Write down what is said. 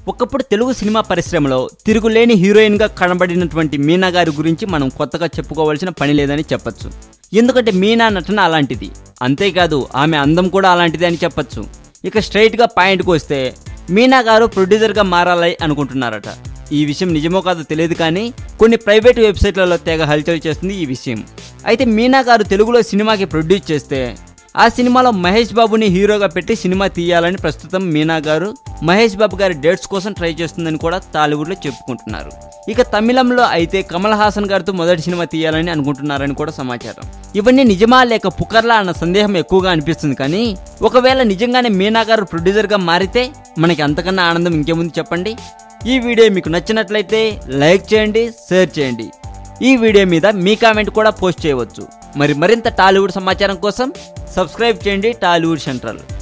ఒకప్పుడు తెలుగు సినిమా పరిశ్రమలో తిరుగులేని హీరోయిన్గా కనబడినటువంటి మీనా గారి గురించి మనం కొత్తగా చెప్పుకోవాల్సిన పని లేదని చెప్పొచ్చు ఎందుకంటే మీనా నటన అలాంటిది అంతేకాదు ఆమె అందం కూడా అలాంటిది అని చెప్పొచ్చు ఇక స్ట్రైట్గా పాయింట్కి వస్తే మీనా గారు ప్రొడ్యూసర్గా మారాలి అనుకుంటున్నారట ఈ విషయం నిజమో కాదో తెలియదు కానీ కొన్ని ప్రైవేట్ వెబ్సైట్లలో తెగ హల్చల్ చేస్తుంది ఈ విషయం అయితే మీనా గారు తెలుగులో సినిమాకి ప్రొడ్యూస్ చేస్తే ఆ సినిమాలో మహేష్ బాబుని హీరోగా పెట్టి సినిమా తీయాలని ప్రస్తుతం మీనా గారు మహేష్ బాబు గారి డేట్స్ కోసం ట్రై చేస్తుందని కూడా టాలీవుడ్లో చెప్పుకుంటున్నారు ఇక తమిళంలో అయితే కమల్ హాసన్ గారితో మొదటి సినిమా తీయాలని అనుకుంటున్నారని కూడా సమాచారం ఇవన్నీ నిజమా లేక పుకర్లా అన్న సందేహం ఎక్కువగా అనిపిస్తుంది కానీ ఒకవేళ నిజంగానే మీనా గారు ప్రొడ్యూసర్గా మారితే మనకి అంతకన్నా ఆనందం ఇంకేముంది చెప్పండి ఈ వీడియో మీకు నచ్చినట్లయితే లైక్ చేయండి షేర్ చేయండి ఈ వీడియో మీద మీ కామెంట్ కూడా పోస్ట్ చేయవచ్చు మరి మరింత టాలీవుడ్ సమాచారం కోసం సబ్స్క్రైబ్ చేయండి టాలీవుడ్ సెంట్రల్